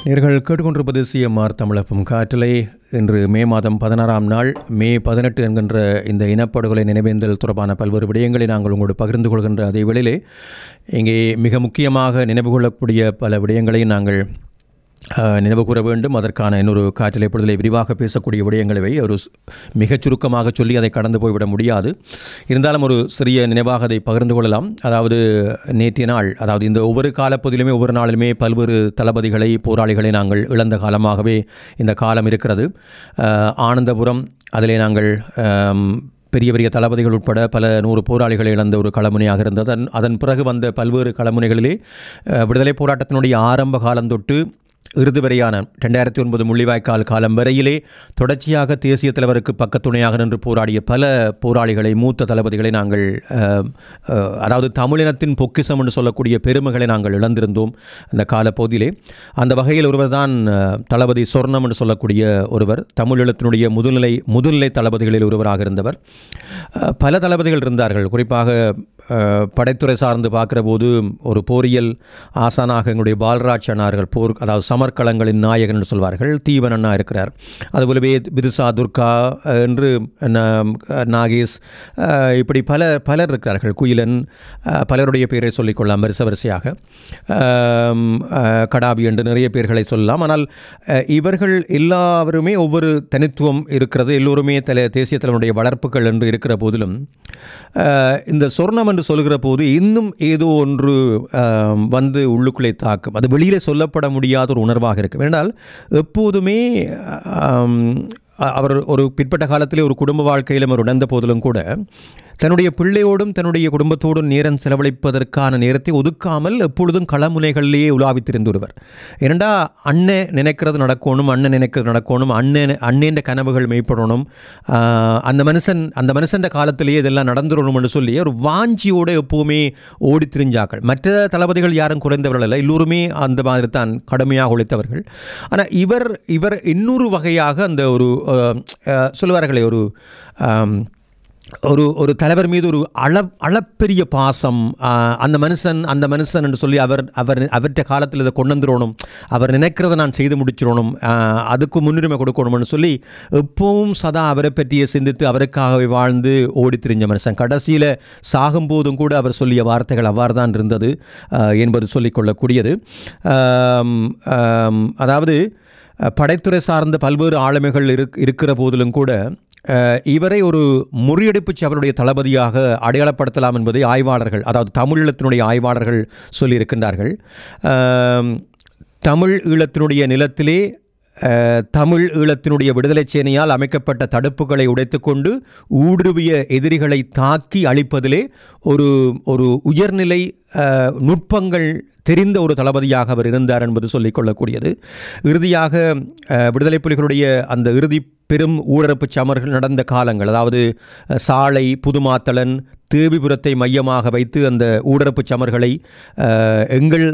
நேர்கள் கேட்டுக்கொண்டிருப்பது சிஎம்ஆர் தமிழகம் காற்றலை இன்று மே மாதம் பதினாறாம் நாள் மே பதினெட்டு என்கின்ற இந்த இனப்படுகொலை நினைவேந்தல் தொடர்பான பல்வேறு விடயங்களை நாங்கள் உங்களோடு பகிர்ந்து கொள்கின்ற அதே வேளையிலே இங்கே மிக முக்கியமாக நினைவு கொள்ளக்கூடிய பல விடயங்களையும் நாங்கள் அஹ், நினைவு கூற வேண்டும் அதற்கான இன்னொரு காற்றலை பொழுதலை விரிவாக பேசக்கூடிய விடயங்களை ஒரு ஸ்- மிகச் சுருக்கமாக சொல்லி அதை கடந்து போய்விட முடியாது இருந்தாலும் ஒரு சிறிய நினைவாக அதை பகிர்ந்து கொள்ளலாம் அதாவது நேற்றைய நாள் அதாவது இந்த ஒவ்வொரு காலப்பகுதியிலுமே ஒவ்வொரு நாளிலுமே பல்வேறு தளபதிகளை போராளிகளை நாங்கள் இழந்த காலமாகவே இந்த காலம் இருக்கிறது அஹ், ஆனந்தபுரம் அதிலே நாங்கள் அம், பெரிய பெரிய தளபதிகள் உட்பட பல நூறு போராளிகளை இழந்த ஒரு களமுனையாக இருந்தது அதன் அதன் பிறகு வந்த பல்வேறு களமுனைகளிலே அஹ், விடுதலை போராட்டத்தினுடைய ஆரம்ப காலம் தொட்டு இறுதி வரையான ரெண்டாயிரத்தி ஒன்பது முள்ளிவாய்க்கால் காலம் வரையிலே தொடர்ச்சியாக தேசிய தலைவருக்கு பக்கத்துணையாக நின்று போராடிய பல போராளிகளை மூத்த தளபதிகளை நாங்கள் அஹ், அஹ், அதாவது தமிழினத்தின் பொக்கிசம் என்று சொல்லக்கூடிய பெருமைகளை நாங்கள் இழந்திருந்தோம் அந்த காலப்பகுதியிலே அந்த வகையில் ஒருவர் தான் அஹ், தளபதி சொர்ணம் என்று சொல்லக்கூடிய ஒருவர் தமிழீழத்தினுடைய முதுநிலை முதுநிலை தளபதிகளில் ஒருவராக இருந்தவர் அஹ், பல தளபதிகள் இருந்தார்கள் குறிப்பாக அஹ், படைத்துறை சார்ந்து பார்க்கிற போது ஒரு போரியல் ஆசானாக எங்களுடைய பால்ராஜ் அண்ணார்கள் போர் அதாவது சமர்க்களங்களின் நாயகன் என்று சொல்வார்கள் தீவன் அண்ணா இருக்கிறார் அதுபோலவே விதுசா துர்கா அஹ், என்று ந- நாகேஷ் அஹ், இப்படி பல பலர் இருக்கிறார்கள் குயிலன் அஹ், பலருடைய பெயரை சொல்லிக்கொள்ளலாம் வரிசை வரிசையாக ஆம், அஹ், கடாபி என்று நிறைய பேர்களை சொல்லலாம் ஆனால் அஹ், இவர்கள் எல்லாருமே ஒவ்வொரு தனித்துவம் இருக்கிறது எல்லோருமே தல தேசிய தலைவனுடைய வளர்ப்புகள் என்று இருக்கிற போதிலும் அஹ், இந்த சொர்ணம் என்று சொல்கிற போது இன்னும் ஏதோ ஒன்று ஆம், வந்து உள்ளுக்குள்ளே தாக்கும் அது வெளியிலே சொல்லப்பட முடியாத ஒரு உணர்வாக இருக்கும் ஏனென்றால் எப்போதுமே ஆம், அ- அவர் ஒரு பிற்பட்ட காலத்திலே ஒரு குடும்ப வாழ்க்கையிலும் அவர் உணர்ந்த போதிலும் கூட தன்னுடைய பிள்ளையோடும் தன்னுடைய குடும்பத்தோடும் நேரம் செலவழிப்பதற்கான நேரத்தை ஒதுக்காமல் எப்பொழுதும் களமுனைகளிலேயே உலாவித் திரிந்துருவர் ஏனண்டா அண்ணன் நினைக்கிறது நடக்கணும் அண்ணன் நினைக்கிறது நடக்கணும் அண்ணன் அண்ணேன்ற கனவுகள் மெய்ப்படணும் ஆஹ், அந்த மனுஷன் அந்த மனுஷன் காலத்திலேயே இதெல்லாம் நடந்துடணும்னு சொல்லி ஒரு வாஞ்சியோடு எப்போவுமே ஓடி திரிஞ்சாக்கள் மற்ற தளபதிகள் யாரும் குறைந்தவர்கள் அல்ல எல்லோருமே அந்த மாதிரி தான் கடுமையாக உழைத்தவர்கள் ஆனால் இவர் இவர் இன்னொரு வகையாக அந்த ஒரு அஹ், அஹ், சொல்லுவார்களே ஒரு ஆம், ஒரு ஒரு தலைவர் மீது ஒரு அள அளப்பெரிய பாசம் ஆஹ், அந்த மனுஷன் அந்த மனுஷன் என்று சொல்லி அவர் அவர் அவற்றை காலத்தில் இதை கொண்டு வந்துடணும் அவர் நினைக்கிறத நான் செய்து முடிச்சிடணும் ஆஹ், அதுக்கு முன்னுரிமை கொடுக்கணும்னு சொல்லி எப்பவும் சதா அவரை பற்றியே சிந்தித்து அவருக்காகவே வாழ்ந்து ஓடி திரிஞ்ச மனுஷன் கடைசியில் சாகும்போதும் கூட அவர் சொல்லிய வார்த்தைகள் அவ்வாறு தான் இருந்தது ஆஹ், என்பது சொல்லிக்கொள்ளக்கூடியது ஆம், ஆம், அதாவது அஹ், படைத்துறை சார்ந்த பல்வேறு ஆளுமைகள் இருக் இருக்கிற போதிலும் கூட அஹ், இவரை ஒரு முறியடிப்பு சவருடைய தளபதியாக அடையாளப்படுத்தலாம் என்பதை ஆய்வாளர்கள் அதாவது தமிழீழத்தினுடைய ஆய்வாளர்கள் சொல்லியிருக்கின்றார்கள் ஆம், தமிழ் ஈழத்தினுடைய நிலத்திலே அஹ், தமிழ் ஈழத்தினுடைய விடுதலை சேனையால் அமைக்கப்பட்ட தடுப்புகளை உடைத்துக்கொண்டு ஊடுருவிய எதிரிகளை தாக்கி அழிப்பதிலே ஒரு ஒரு உயர்நிலை அஹ், நுட்பங்கள் தெரிந்த ஒரு தளபதியாக அவர் இருந்தார் என்பது சொல்லிக்கொள்ளக்கூடியது இறுதியாக அஹ், விடுதலை புலிகளுடைய அந்த இறுதி பெரும் ஊழறப்பு சமர்கள் நடந்த காலங்கள் அதாவது அஹ், சாலை புதுமாத்தளன் தேவிபுரத்தை மையமாக வைத்து அந்த ஊடரப்பு சமர்களை அஹ், எங்கள்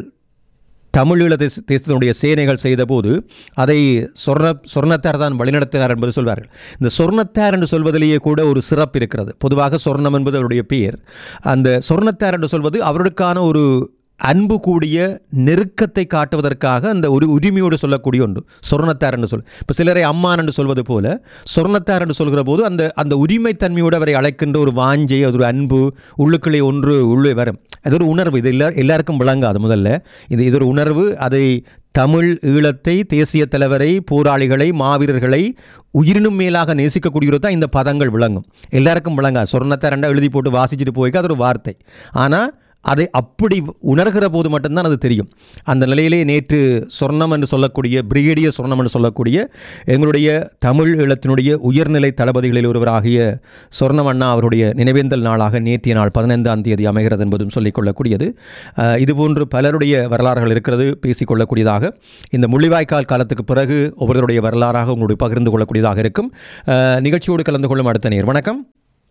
தமிழீழ தேச தேசத்தினுடைய சேனைகள் செய்தபோது அதை சொர்ண சொர்ணத்தார் தான் வழிநடத்தினார் என்பது சொல்வார்கள் இந்த சொர்ணத்தார் என்று சொல்வதிலேயே கூட ஒரு சிறப்பு இருக்கிறது பொதுவாக சொர்ணம் என்பது அவருடைய பெயர் அந்த சொர்ணத்தார் என்று சொல்வது அவருக்கான ஒரு அன்பு கூடிய நெருக்கத்தை காட்டுவதற்காக அந்த ஒரு உரிமையோடு சொல்லக்கூடிய ஒன்று சொர்ணத்தார் என்று சொல் இப்போ சிலரை அம்மான் என்று சொல்வது போல சொர்ணத்தார் என்று சொல்கிற போது அந்த அந்த உரிமைத்தன்மையோடு அவரை அழைக்கின்ற ஒரு வாஞ்சை அது ஒரு அன்பு உள்ளுக்குள்ளே ஒன்று உள்ளே வரும் அது ஒரு உணர்வு இது எல்லா எல்லாருக்கும் விளங்காது முதல்ல இது இது ஒரு உணர்வு அதை தமிழ் ஈழத்தை தேசிய தலைவரை போராளிகளை மாவீரர்களை உயிரினும் மேலாக நேசிக்கக்கூடியவர் தான் இந்த பதங்கள் விளங்கும் எல்லாருக்கும் விளங்காது சொர்ணத்தை ரெண்டா எழுதி போட்டு வாசிச்சுட்டு போய்க்க அது ஒரு வார்த்தை ஆனால் அதை அப்படி உணர்கிற போது மட்டும்தான் அது தெரியும் அந்த நிலையிலே நேற்று சொர்ணம் என்று சொல்லக்கூடிய பிரிகேடியர் சொர்ணம் என்று சொல்லக்கூடிய எங்களுடைய தமிழ் ஈழத்தினுடைய உயர்நிலை தளபதிகளில் ஒருவராகிய சொர்ணம் அண்ணா அவருடைய நினைவேந்தல் நாளாக நேற்றைய நாள் பதினைந்தாம் தேதி அமைகிறது என்பதும் சொல்லிக்கொள்ளக்கூடியது அஹ், இதுபோன்று பலருடைய வரலாறுகள் இருக்கிறது பேசிக்கொள்ளக்கூடியதாக இந்த முள்ளிவாய்க்கால் காலத்துக்கு பிறகு ஒவ்வொருவருடைய வரலாறாக உங்களுடைய பகிர்ந்து கொள்ளக்கூடியதாக இருக்கும் அஹ், நிகழ்ச்சியோடு கலந்து கொள்ளும் அடுத்த நேர் வணக்கம்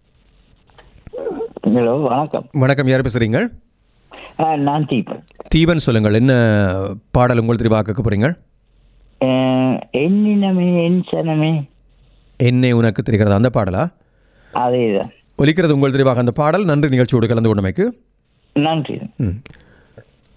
ஹலோ வணக்கம் வணக்கம் யார் பேசுகிறீங்க ஆ, நான் தீபன் தீபன் சொல்லுங்கள் என்ன பாடல் உங்கள் தெரிவாக்க போகிறீங்க அஹ், எண்ணினமே என் சனமே என்னை உனக்கு தெரிகிறது அந்த பாடலா அதேதான் ஒலிக்கிறது உங்கள் தெரிவாக அந்த பாடல் நன்றி நிகழ்ச்சியோடு கலந்து கொண்டமைக்கு நன்றி ம்